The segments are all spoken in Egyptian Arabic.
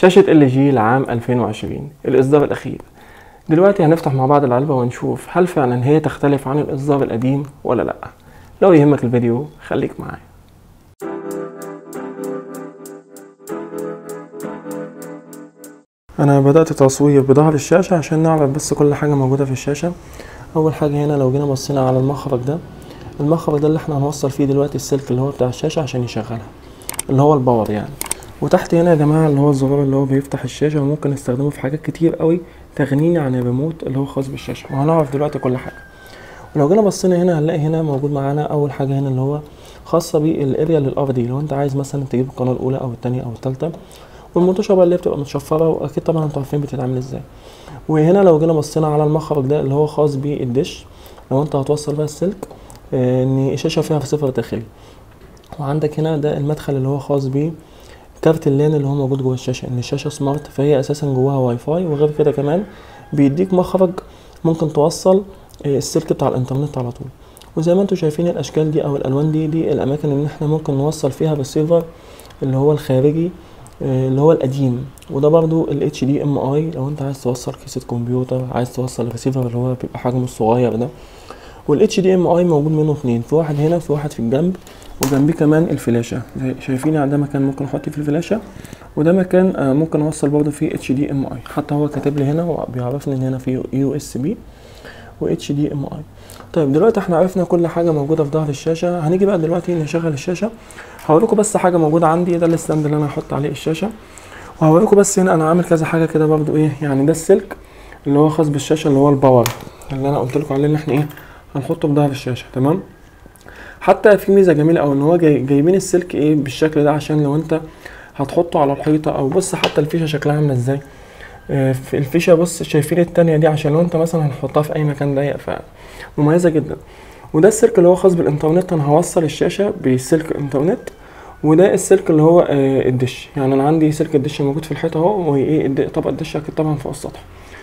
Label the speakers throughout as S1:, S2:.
S1: شاشة ال جي لعام 2020 الإصدار الأخير دلوقتي هنفتح مع بعض العلبة ونشوف هل فعلا هي تختلف عن الإصدار القديم ولا لأ لو يهمك الفيديو خليك معايا أنا بدأت تصوير بظهر الشاشة عشان نعرف بس كل حاجة موجودة في الشاشة أول حاجة هنا لو جينا بصينا على المخرج ده المخرج ده اللي احنا هنوصل فيه دلوقتي السلك اللي هو بتاع الشاشة عشان يشغلها اللي هو الباور يعني وتحت هنا يا جماعة اللي هو الزرار اللي هو بيفتح الشاشة وممكن نستخدمه في حاجات كتير قوي تغنيني عن الريموت اللي هو خاص بالشاشة وهنعرف دلوقتي كل حاجة ولو جينا بصينا هنا هنلاقي هنا موجود معانا أول حاجة هنا اللي هو خاصة بالاريا للأرضي لو أنت عايز مثلا تجيب القناة الأولى أو التانية أو التالتة والمنتشرة بقى اللي هي بتبقى متشفرة وأكيد طبعا انتوا عارفين بتتعمل ازاي وهنا لو جينا بصينا على المخرج ده اللي هو خاص بالدش لو انت هتوصل بقى السلك آه، ان الشاشة فيها صفر داخلي وعندك هنا ده المدخل اللي هو خاص بيه كارت اللان اللي هو موجود جوه الشاشه ان الشاشه سمارت فهي اساسا جواها واي فاي وغير كده كمان بيديك مخرج ممكن توصل آه، السلك بتاع الانترنت على طول وزي ما انتم شايفين الاشكال دي او الالوان دي دي الاماكن اللي احنا ممكن نوصل فيها بالسيرفر اللي هو الخارجي آه، اللي هو القديم وده برضو ال HDMI لو انت عايز توصل كيسة كمبيوتر عايز توصل الريسيفر اللي هو بيبقى حجمه الصغير ده وال HDMI موجود منه اتنين في واحد هنا في واحد في الجنب وجنبيه كمان الفلاشة زي شايفين يعني ده مكان ممكن احط فيه الفلاشة وده مكان آه، ممكن اوصل برضه فيه HDMI حتى هو كاتب لي هنا وبيعرفني ان هنا فيه USB و HDMI طيب دلوقتي احنا عرفنا كل حاجة موجودة في ظهر الشاشة هنيجي بقى دلوقتي نشغل الشاشة هوريكم بس حاجة موجودة عندي ده الستاند اللي انا هحط عليه الشاشة وهوريكم بس هنا انا عامل كذا حاجة كده برضو ايه يعني ده السلك اللي هو خاص بالشاشة اللي هو الباور اللي انا قلت لكم عليه ان احنا ايه هنحطه في ظهر الشاشة تمام حتى في ميزة جميلة او ان هو جاي جايبين السلك ايه بالشكل ده عشان لو انت هتحطه على الحيطة او بص حتى الفيشة شكلها عاملة ازاي آه، في الفيشة بص شايفين التانية دي عشان لو انت مثلا هتحطها في اي مكان ضيق فمميزة جدا وده السلك اللي هو خاص بالانترنت انا هوصل الشاشة بسلك انترنت وده السلك اللي هو آه، الدش يعني انا عندي سلك الدش موجود في الحيطة اهو وايه الد- طبق الدش اكيد طبعا فوق السطح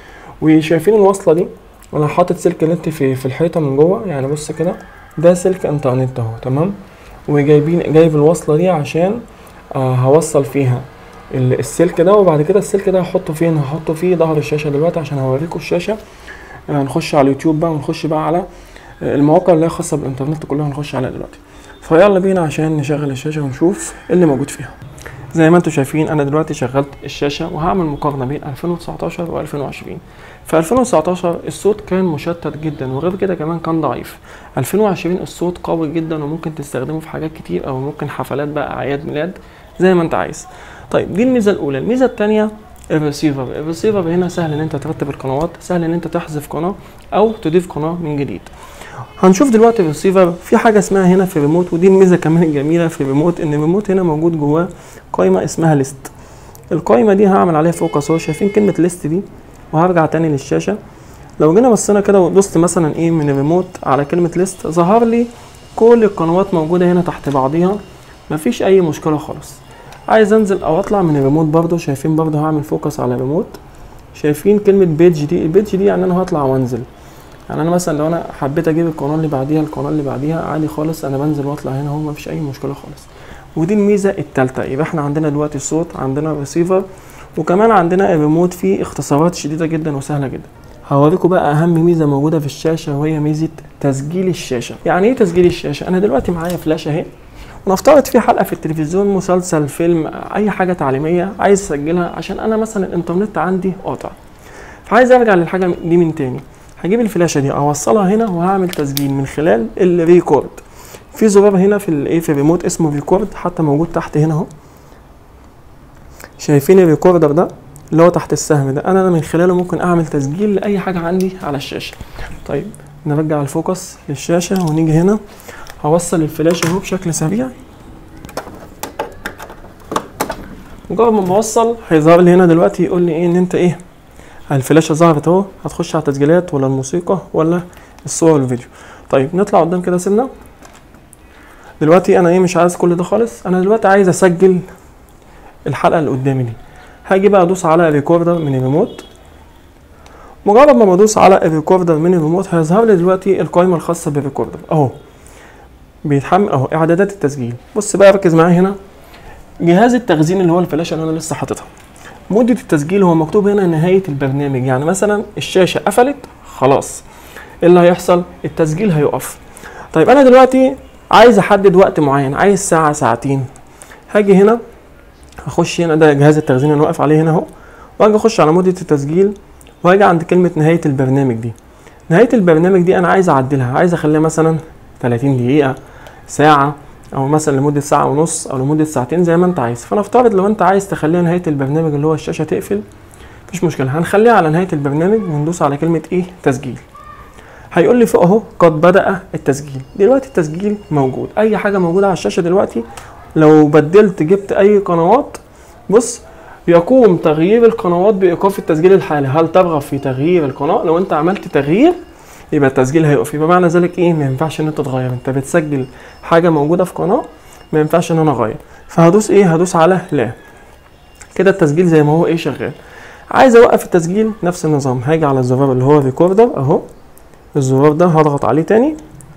S1: وشايفين الوصلة دي انا حاطط سلك نت في في الحيطة من جوه يعني بص كده ده سلك انترنت اهو تمام وجايبين جايب الوصلة دي عشان آه هوصل فيها ال- السلك ده وبعد كده السلك ده هحطه فين هحطه في ظهر الشاشة دلوقتي عشان هوريكم الشاشة آه، هنخش على اليوتيوب بقى ونخش بقى على آه، المواقع اللي هي خاصة بالإنترنت كلها هنخش عليها دلوقتي فيلا بينا عشان نشغل الشاشة ونشوف إيه اللي موجود فيها زي ما انتم شايفين انا دلوقتي شغلت الشاشة وهعمل مقارنة بين 2019 و 2020 في 2019 الصوت كان مشتت جدا وغير كده كمان كان ضعيف 2020 الصوت قوي جدا وممكن تستخدمه في حاجات كتير او ممكن حفلات بقى اعياد ميلاد زي ما انت عايز طيب دي الميزة الاولى الميزة التانية الريسيفر الريسيفر هنا سهل ان انت ترتب القنوات سهل ان انت تحذف قناة او تضيف قناة من جديد هنشوف دلوقتي الريسيفر في حاجه اسمها هنا في الريموت ودي الميزه كمان الجميله في الريموت ان الريموت هنا موجود جواه قائمه اسمها ليست القائمه دي هعمل عليها فوكس اهو شايفين كلمه ليست دي وهرجع تاني للشاشه لو جينا بصينا كده ودوست مثلا ايه من الريموت على كلمه ليست ظهر لي كل القنوات موجوده هنا تحت بعضيها مفيش اي مشكله خالص عايز انزل او اطلع من الريموت برضو شايفين برضو هعمل فوكس على الريموت شايفين كلمه بيج دي البيج دي يعني انا هطلع وانزل يعني انا مثلا لو انا حبيت اجيب القناه اللي بعديها القناه اللي بعديها عادي خالص انا بنزل واطلع هنا اهو مفيش اي مشكله خالص ودي الميزه التالتة يبقى احنا عندنا دلوقتي الصوت عندنا الريسيفر وكمان عندنا الريموت فيه اختصارات شديده جدا وسهله جدا هوريكم بقى اهم ميزه موجوده في الشاشه وهي ميزه تسجيل الشاشه يعني ايه تسجيل الشاشه انا دلوقتي معايا فلاشه اهي ونفترض في حلقه في التلفزيون مسلسل فيلم اي حاجه تعليميه عايز اسجلها عشان انا مثلا الانترنت عندي قاطع فعايز ارجع للحاجه دي من تاني هجيب الفلاشه دي اوصلها هنا وهعمل تسجيل من خلال الريكورد في زرار هنا في الايه في الريموت اسمه ريكورد حتى موجود تحت هنا اهو شايفين الريكوردر ده اللي هو تحت السهم ده انا من خلاله ممكن اعمل تسجيل لاي حاجه عندي على الشاشه طيب نرجع الفوكس للشاشه ونيجي هنا هوصل الفلاشه اهو بشكل سريع مجرد ما بوصل هيظهر لي هنا دلوقتي يقول لي ايه ان انت ايه الفلاشه ظهرت اهو هتخش على التسجيلات ولا الموسيقى ولا الصور والفيديو طيب نطلع قدام كده سنه دلوقتي انا ايه مش عايز كل ده خالص انا دلوقتي عايز اسجل الحلقه اللي قدامي دي هاجي بقى ادوس على ريكوردر من الريموت مجرد ما بدوس على الريكوردر من الريموت هيظهر لي دلوقتي القائمه الخاصه بالريكوردر اهو بيتحمل اهو اعدادات التسجيل بص بقى ركز معايا هنا جهاز التخزين اللي هو الفلاشه اللي انا لسه حاططها مده التسجيل هو مكتوب هنا نهايه البرنامج يعني مثلا الشاشه قفلت خلاص ايه اللي هيحصل التسجيل هيقف طيب انا دلوقتي عايز احدد وقت معين عايز ساعه ساعتين هاجي هنا هخش هنا ده جهاز التخزين اللي واقف عليه هنا اهو واجي اخش على مده التسجيل واجي عند كلمه نهايه البرنامج دي نهايه البرنامج دي انا عايز اعدلها عايز اخليها مثلا 30 دقيقه ساعه او مثلا لمده ساعه ونص او لمده ساعتين زي ما انت عايز فنفترض لو انت عايز تخليها نهايه البرنامج اللي هو الشاشه تقفل مفيش مشكله هنخليها على نهايه البرنامج وندوس على كلمه ايه تسجيل هيقول لي فوق اهو قد بدا التسجيل دلوقتي التسجيل موجود اي حاجه موجوده على الشاشه دلوقتي لو بدلت جبت اي قنوات بص يقوم تغيير القنوات بايقاف التسجيل الحالي هل ترغب في تغيير القناه لو انت عملت تغيير يبقى التسجيل هيقف يبقى معنى ذلك ايه ما ينفعش ان انت تغير انت بتسجل حاجه موجوده في قناه ما ينفعش ان انا اغير فهدوس ايه هدوس على لا كده التسجيل زي ما هو ايه شغال عايز اوقف التسجيل نفس النظام هاجي على الزرار اللي هو ريكوردر اهو الزرار ده هضغط عليه تاني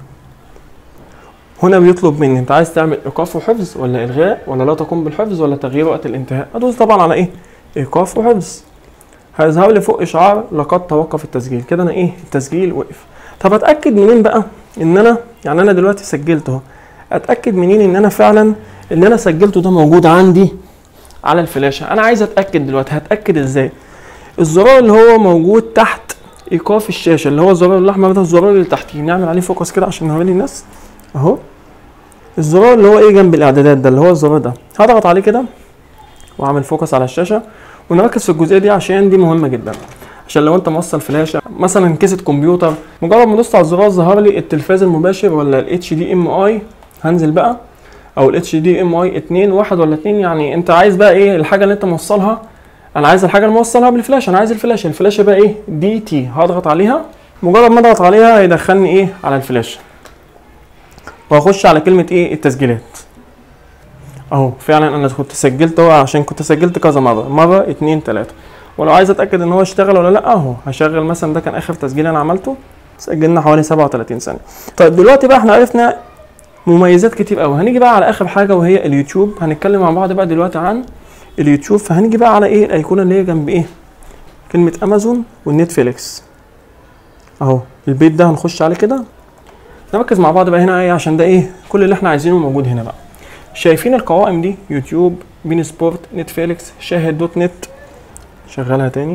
S1: هنا بيطلب مني انت عايز تعمل ايقاف وحفظ ولا الغاء ولا لا تقوم بالحفظ ولا تغيير وقت الانتهاء ادوس طبعا على ايه ايقاف وحفظ هيظهر لي فوق اشعار لقد توقف التسجيل كده انا ايه التسجيل وقف طب اتاكد منين بقى ان انا يعني انا دلوقتي سجلت اهو اتاكد منين ان انا فعلا اللي انا سجلته ده موجود عندي على الفلاشه انا عايز اتاكد دلوقتي هتاكد ازاي الزرار اللي هو موجود تحت ايقاف الشاشه اللي هو الزرار الاحمر ده الزرار اللي تحتيه نعمل عليه فوكس كده عشان نوري الناس اهو الزرار اللي هو ايه جنب الاعدادات ده اللي هو الزرار ده هضغط عليه كده واعمل فوكس على الشاشه ونركز في الجزئيه دي عشان دي مهمه جدا عشان لو انت موصل فلاشه مثلا كيسه كمبيوتر مجرد ما دوست على الزرار ظهر لي التلفاز المباشر ولا الاتش دي ام اي هنزل بقى او الاتش دي ام اي 2 واحد ولا 2 يعني انت عايز بقى ايه الحاجه اللي انت موصلها انا عايز الحاجه اللي موصلها بالفلاشه انا عايز الفلاشه الفلاشه بقى ايه دي تي هضغط عليها مجرد ما اضغط عليها هيدخلني ايه على الفلاشه وهخش على كلمه ايه التسجيلات اهو فعلا انا كنت سجلت اهو عشان كنت سجلت كذا مره مره اتنين تلاته ولو عايز اتاكد ان هو اشتغل ولا لا اهو هشغل مثلا ده كان اخر تسجيل انا عملته سجلنا حوالي 37 ثانيه طيب دلوقتي بقى احنا عرفنا مميزات كتير قوي هنيجي بقى على اخر حاجه وهي اليوتيوب هنتكلم مع بعض بقى دلوقتي عن اليوتيوب فهنيجي بقى على ايه الايقونه اللي هي جنب ايه كلمه امازون والنتفليكس اهو البيت ده هنخش عليه كده نركز مع بعض بقى هنا ايه عشان ده ايه كل اللي احنا عايزينه موجود هنا بقى شايفين القوائم دي يوتيوب بين سبورت نتفليكس شاهد دوت نت شغلها تاني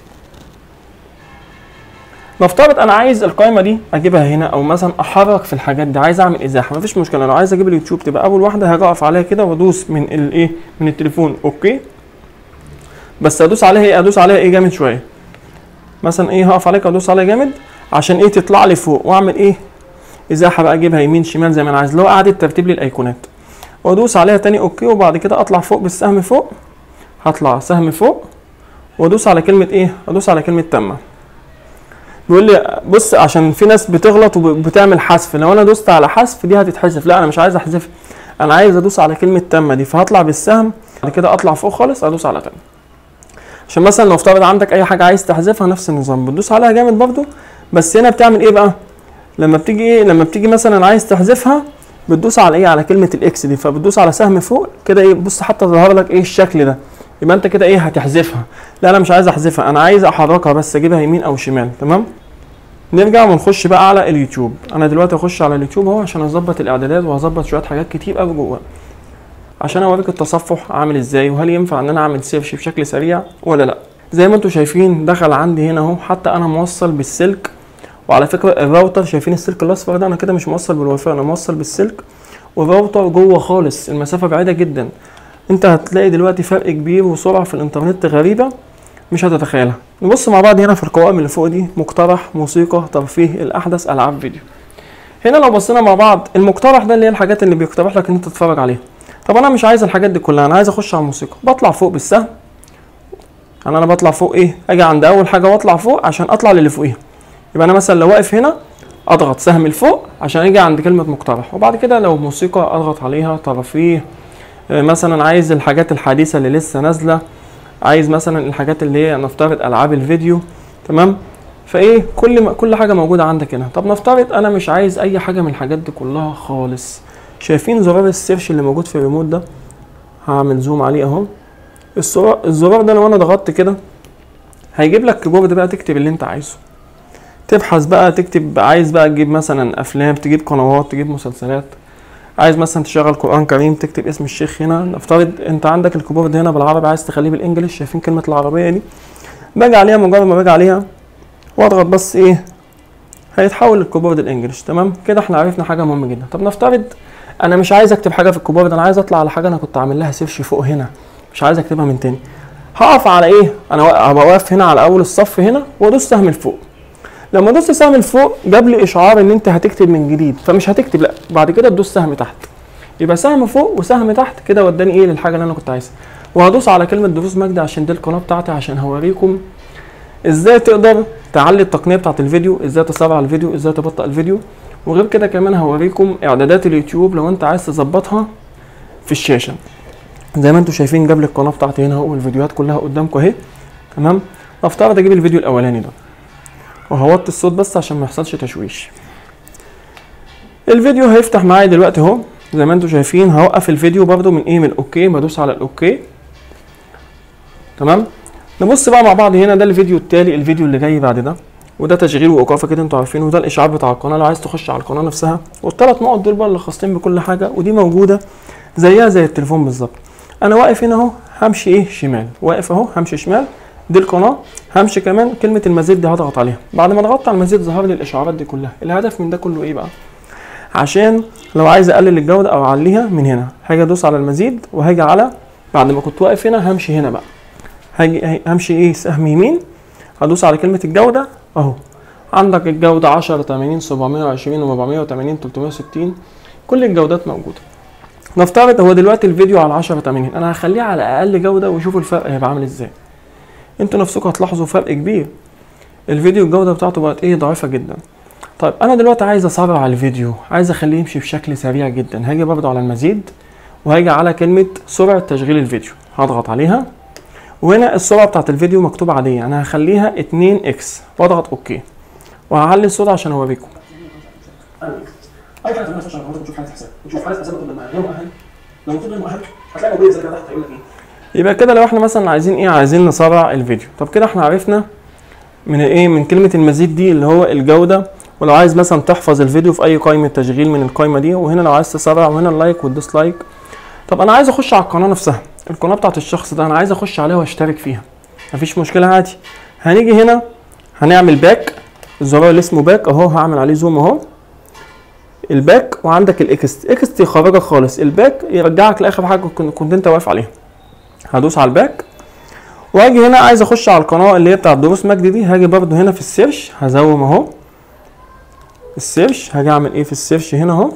S1: نفترض انا عايز القائمه دي اجيبها هنا او مثلا احرك في الحاجات دي عايز اعمل ازاحه مفيش مشكله لو عايز اجيب اليوتيوب تبقى اول واحده هاجي اقف عليها كده وادوس من الايه من التليفون اوكي بس ادوس عليها ايه ادوس عليها ايه جامد شويه مثلا ايه هقف عليك ادوس عليها جامد عشان ايه تطلع لي فوق واعمل ايه ازاحه بقى اجيبها يمين شمال زي ما انا عايز اللي هو قاعده ترتيب لي الايقونات وادوس عليها تاني اوكي وبعد كده اطلع فوق بالسهم فوق هطلع سهم فوق وادوس على كلمه ايه ادوس على كلمه تامه بيقول لي بص عشان في ناس بتغلط وبتعمل حذف لو انا دوست على حذف دي هتتحذف لا انا مش عايز احذف انا عايز ادوس على كلمه تامه دي فهطلع بالسهم بعد كده اطلع فوق خالص ادوس على تامه عشان مثلا لو افترض عندك اي حاجه عايز تحذفها نفس النظام بتدوس عليها جامد برضو بس هنا بتعمل ايه بقى لما بتيجي ايه لما بتيجي مثلا عايز تحذفها بتدوس على ايه على كلمه الاكس دي فبتدوس على سهم فوق كده ايه بص حتى ظهر لك ايه الشكل ده يبقى انت كده ايه هتحذفها لا انا مش عايز احذفها انا عايز احركها بس اجيبها يمين او شمال تمام نرجع ونخش بقى على اليوتيوب انا دلوقتي اخش على اليوتيوب اهو عشان اظبط الاعدادات وهظبط شويه حاجات كتير قوي جوه عشان اوريك التصفح عامل ازاي وهل ينفع ان انا اعمل سيرش بشكل سريع ولا لا زي ما انتم شايفين دخل عندي هنا اهو حتى انا موصل بالسلك وعلى فكره الراوتر شايفين السلك الاصفر ده انا كده مش موصل بالواي فاي انا موصل بالسلك والراوتر جوه خالص المسافه بعيده جدا انت هتلاقي دلوقتي فرق كبير وسرعه في الانترنت غريبه مش هتتخيلها نبص مع بعض هنا في القوائم اللي فوق دي مقترح موسيقى ترفيه الاحدث العاب فيديو هنا لو بصينا مع بعض المقترح ده اللي هي الحاجات اللي بيقترح لك ان انت تتفرج عليها طب انا مش عايز الحاجات دي كلها انا عايز اخش على الموسيقى بطلع فوق بالسهم يعني انا بطلع فوق ايه اجي عند اول حاجه واطلع فوق عشان اطلع للي فوقيها يبقى انا مثلا لو واقف هنا اضغط سهم لفوق عشان اجي عند كلمه مقترح وبعد كده لو موسيقى اضغط عليها ترفيه مثلا عايز الحاجات الحديثه اللي لسه نازله عايز مثلا الحاجات اللي هي نفترض العاب الفيديو تمام فايه كل ما كل حاجه موجوده عندك هنا طب نفترض انا مش عايز اي حاجه من الحاجات دي كلها خالص شايفين زرار السيرش اللي موجود في الريموت ده هعمل زوم عليه اهو الزرار الزرار ده لو انا ضغطت كده هيجيب لك كيبورد بقى تكتب اللي انت عايزه تبحث بقى تكتب عايز بقى تجيب مثلا افلام تجيب قنوات تجيب مسلسلات عايز مثلا تشغل قران كريم تكتب اسم الشيخ هنا نفترض انت عندك الكيبورد هنا بالعربي عايز تخليه بالانجلش شايفين كلمه العربيه دي باجي عليها مجرد ما باجي عليها واضغط بس ايه هيتحول للكيبورد الانجليش تمام كده احنا عرفنا حاجه مهمه جدا طب نفترض انا مش عايز اكتب حاجه في الكيبورد انا عايز اطلع على حاجه انا كنت عامل لها سيرش فوق هنا مش عايز اكتبها من تاني هقف على ايه انا وا- هبقى واقف هنا على اول الصف هنا وادوس سهم لفوق لما ادوس سهم لفوق جاب لي اشعار ان انت هتكتب من جديد فمش هتكتب لا بعد كده تدوس سهم تحت يبقى سهم فوق وسهم تحت كده وداني ايه للحاجه اللي انا كنت عايزها وهدوس على كلمه دروس مجدي عشان دي القناه بتاعتي عشان هوريكم ازاي تقدر تعلي التقنيه بتاعت الفيديو ازاي تسرع الفيديو ازاي تبطئ الفيديو وغير كده كمان هوريكم اعدادات اليوتيوب لو انت عايز تظبطها في الشاشه زي ما انتم شايفين جاب لي القناه بتاعتي هنا اهو والفيديوهات كلها قدامكم اهي تمام افترض اجيب الفيديو الاولاني ده وهوطي الصوت بس عشان ما يحصلش تشويش الفيديو هيفتح معايا دلوقتي اهو زي ما انتم شايفين هوقف الفيديو برضو من ايه من الاوكي بدوس على الاوكي تمام نبص بقى مع بعض هنا ده الفيديو التالي الفيديو اللي جاي بعد ده وده تشغيل وايقاف كده انتوا عارفين وده الاشعار بتاع القناه لو عايز تخش على القناه نفسها والثلاث نقط دول بقى اللي خاصين بكل حاجه ودي موجوده زيها زي التليفون بالظبط انا واقف هنا اهو همشي ايه شمال واقف اهو همشي شمال دي القناه همشي كمان كلمه المزيد دي هضغط عليها بعد ما ضغطت على المزيد ظهر لي الاشعارات دي كلها الهدف من ده كله ايه بقى عشان لو عايز اقلل الجوده او اعليها من هنا هاجي ادوس على المزيد وهاجي على بعد ما كنت واقف هنا همشي هنا بقى هاجي همشي ايه سهم يمين هدوس على كلمه الجوده اهو عندك الجوده 10 80 720 480 360 كل الجودات موجوده نفترض هو دلوقتي الفيديو على 10 80 انا هخليه على اقل جوده وشوفوا الفرق هيبقى عامل ازاي انتوا نفسكم هتلاحظوا فرق كبير الفيديو الجوده بتاعته بقت ايه ضعيفه جدا طيب انا دلوقتي عايز اسرع الفيديو عايز اخليه يمشي بشكل سريع جدا هاجي برضه على المزيد وهاجي على كلمه سرعه تشغيل الفيديو هضغط عليها وهنا السرعه بتاعت الفيديو مكتوبه عاديه انا هخليها 2 اكس واضغط اوكي وهعلي الصوت عشان اوريكم
S2: اي حاجه تعملها عشان حضرتك تشوف حاله حساب وتشوف حاله حساب غير غير مؤهل لو مطلوب غير مؤهل هتلاقي موجود زي كده تحت هيقول لك ايه
S1: يبقى كده لو احنا مثلا عايزين ايه عايزين نسرع الفيديو طب كده احنا عرفنا من ايه من كلمه المزيد دي اللي هو الجوده ولو عايز مثلا تحفظ الفيديو في اي قائمه تشغيل من القائمه دي وهنا لو عايز تسرع وهنا اللايك والديسلايك طب انا عايز اخش على القناه نفسها القناه بتاعت الشخص ده انا عايز اخش عليها واشترك فيها مفيش مشكله عادي هنيجي هنا هنعمل باك الزرار اللي اسمه باك اهو هعمل عليه زوم اهو الباك وعندك الاكست اكست يخرجك خالص الباك يرجعك لاخر حاجه كنت كنت انت واقف عليها هدوس على الباك واجي هنا عايز اخش على القناه اللي هي بتاعت دروس مجدي دي هاجي برضو هنا في السيرش هزوم اهو السيرش هاجي اعمل ايه في السيرش هنا اهو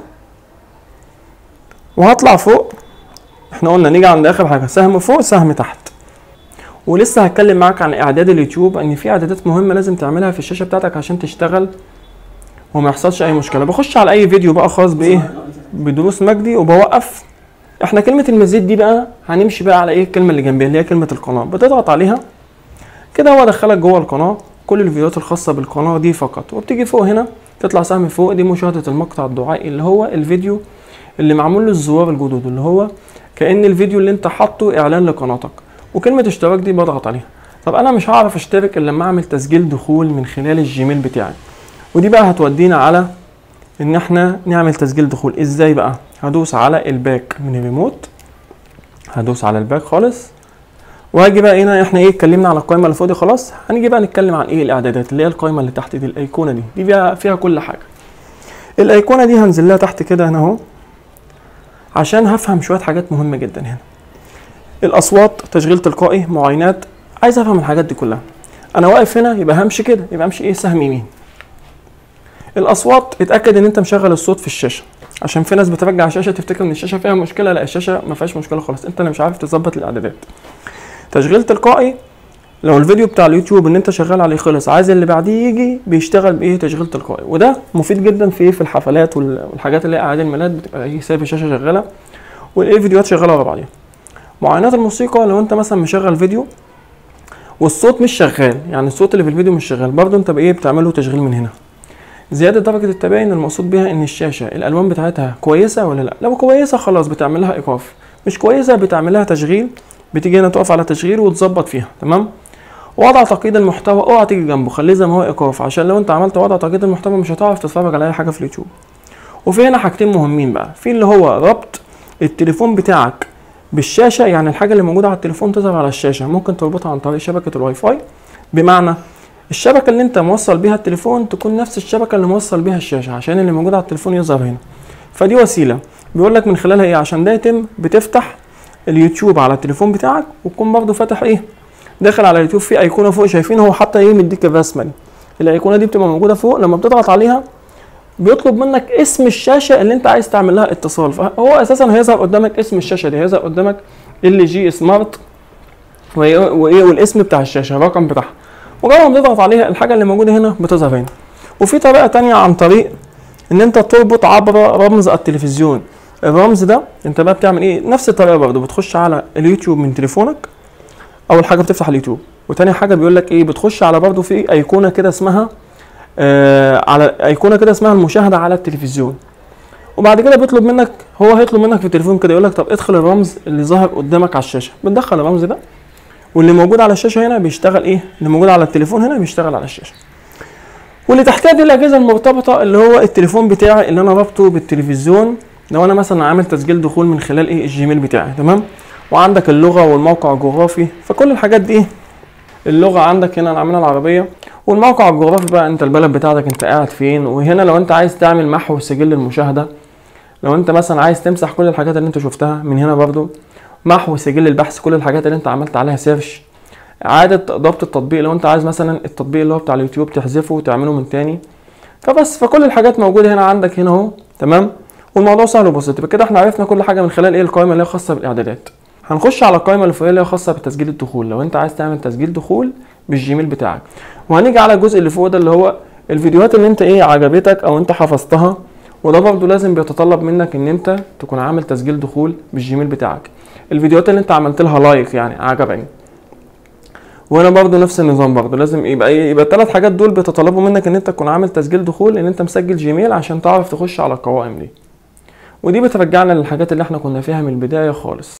S1: وهطلع فوق احنا قلنا نيجي عند اخر حاجه سهم فوق سهم تحت ولسه هتكلم معاك عن اعداد اليوتيوب ان في اعدادات مهمه لازم تعملها في الشاشه بتاعتك عشان تشتغل وما يحصلش اي مشكله بخش على اي فيديو بقى خاص بايه بدروس مجدي وبوقف احنا كلمه المزيد دي بقى هنمشي بقى على ايه الكلمه اللي جنبيها اللي هي كلمه القناه بتضغط عليها كده هو دخلك جوه القناه كل الفيديوهات الخاصه بالقناه دي فقط وبتيجي فوق هنا تطلع سهم فوق دي مشاهده المقطع الدعائي اللي هو الفيديو اللي معمول له الزوار الجدد اللي هو كأن الفيديو اللي انت حاطه اعلان لقناتك وكلمة اشتراك دي بضغط عليها طب انا مش هعرف اشترك الا لما اعمل تسجيل دخول من خلال الجيميل بتاعي ودي بقى هتودينا على ان احنا نعمل تسجيل دخول ازاي بقى هدوس على الباك من الريموت هدوس على الباك خالص وهاجي بقى هنا احنا ايه اتكلمنا على القائمه اللي فوق دي خلاص هنيجي بقى نتكلم عن ايه الاعدادات اللي هي القائمه اللي تحت دي الايقونه دي دي فيها فيها كل حاجه الايقونه دي هنزل لها تحت كده هنا اهو عشان هفهم شويه حاجات مهمه جدا هنا الاصوات تشغيل تلقائي معاينات عايز افهم الحاجات دي كلها انا واقف هنا يبقى همشي كده يبقى امشي ايه سهم يمين الاصوات اتاكد ان انت مشغل الصوت في الشاشه عشان في ناس بترجع الشاشه تفتكر ان الشاشه فيها مشكله لا الشاشه ما فيهاش مشكله خالص انت اللي مش عارف تظبط الاعدادات تشغيل تلقائي لو الفيديو بتاع اليوتيوب ان انت شغال عليه خلص عايز اللي بعديه يجي بيشتغل بايه تشغيل تلقائي وده مفيد جدا في ايه في الحفلات وال- والحاجات اللي هي اعياد الميلاد بتبقى ايه سايب الشاشه شغاله والايه فيديوهات شغاله ورا بعضيها معاينات الموسيقى لو انت مثلا مشغل فيديو والصوت مش شغال يعني الصوت اللي في الفيديو مش شغال برضه انت بايه بتعمله تشغيل من هنا زيادة درجة التباين المقصود بها ان الشاشة الالوان بتاعتها كويسة ولا لا لو كويسة خلاص بتعمل لها ايقاف مش كويسة بتعمل لها تشغيل بتيجي هنا تقف على تشغيل وتظبط فيها تمام وضع تقييد المحتوى اوعى تيجي جنبه خليه زي ما هو ايقاف عشان لو انت عملت وضع تقييد المحتوى مش هتعرف تتفرج على اي حاجه في اليوتيوب وفي هنا حاجتين مهمين بقى في اللي هو ربط التليفون بتاعك بالشاشه يعني الحاجه اللي موجوده على التليفون تظهر على الشاشه ممكن تربطها عن طريق شبكه الواي فاي بمعنى الشبكه اللي انت موصل بيها التليفون تكون نفس الشبكه اللي موصل بيها الشاشه عشان اللي موجود على التليفون يظهر هنا فدي وسيله بيقول لك من خلالها ايه عشان ده يتم بتفتح اليوتيوب على التليفون بتاعك وتكون برضه فاتح ايه داخل على اليوتيوب في ايقونه فوق شايفين هو حتى ايه مديك الرسمه دي الايقونه دي بتبقى موجوده فوق لما بتضغط عليها بيطلب منك اسم الشاشه اللي انت عايز تعمل لها اتصال فهو اساسا هيظهر قدامك اسم الشاشه دي هيظهر قدامك ال جي سمارت وايه وإيه والاسم بتاع الشاشه الرقم بتاعها مجرد ما تضغط عليها الحاجه اللي موجوده هنا بتظهر هنا وفي طريقه تانية عن طريق ان انت تربط عبر رمز التلفزيون الرمز ده انت بقى بتعمل ايه نفس الطريقه برضه بتخش على اليوتيوب من تليفونك اول حاجه بتفتح اليوتيوب وتاني حاجه بيقول لك ايه بتخش على برضه في ايقونه كده اسمها آه على ايقونه كده اسمها المشاهده على التلفزيون وبعد كده بيطلب منك هو هيطلب منك في التليفون كده يقول لك طب ادخل الرمز اللي ظهر قدامك على الشاشه بتدخل الرمز ده واللي موجود على الشاشه هنا بيشتغل ايه اللي موجود على التليفون هنا بيشتغل على الشاشه واللي تحتها دي الاجهزه المرتبطه اللي هو التليفون بتاعي اللي انا رابطه بالتلفزيون لو انا مثلا عامل تسجيل دخول من خلال ايه الجيميل بتاعي تمام وعندك اللغه والموقع الجغرافي فكل الحاجات دي إيه؟ اللغه عندك هنا انا عاملها العربيه والموقع الجغرافي بقى انت البلد بتاعتك انت قاعد فين وهنا لو انت عايز تعمل محو سجل المشاهده لو انت مثلا عايز تمسح كل الحاجات اللي انت شفتها من هنا برضو محو سجل البحث كل الحاجات اللي انت عملت عليها سيرش اعاده ضبط التطبيق لو انت عايز مثلا التطبيق اللي هو بتاع اليوتيوب تحذفه وتعمله من تاني فبس فكل الحاجات موجوده هنا عندك هنا اهو تمام والموضوع سهل وبسيط يبقى كده احنا عرفنا كل حاجه من خلال ايه القائمه اللي هي خاصه بالاعدادات هنخش على القائمه اللي فوقيه اللي هي خاصه بتسجيل الدخول لو انت عايز تعمل تسجيل دخول بالجيميل بتاعك وهنيجي على الجزء اللي فوق ده اللي هو الفيديوهات اللي انت ايه عجبتك او انت حفظتها وده برضه لازم بيتطلب منك ان انت تكون عامل تسجيل دخول بالجيميل بتاعك الفيديوهات اللي انت عملت لها لايك يعني عجبني وهنا برضه نفس النظام برضه لازم يبقى ايه يبقى الثلاث حاجات دول بيتطلبوا منك ان انت تكون عامل تسجيل دخول ان انت مسجل جيميل عشان تعرف تخش على القوائم دي ودي بترجعنا للحاجات اللي احنا كنا فيها من البدايه خالص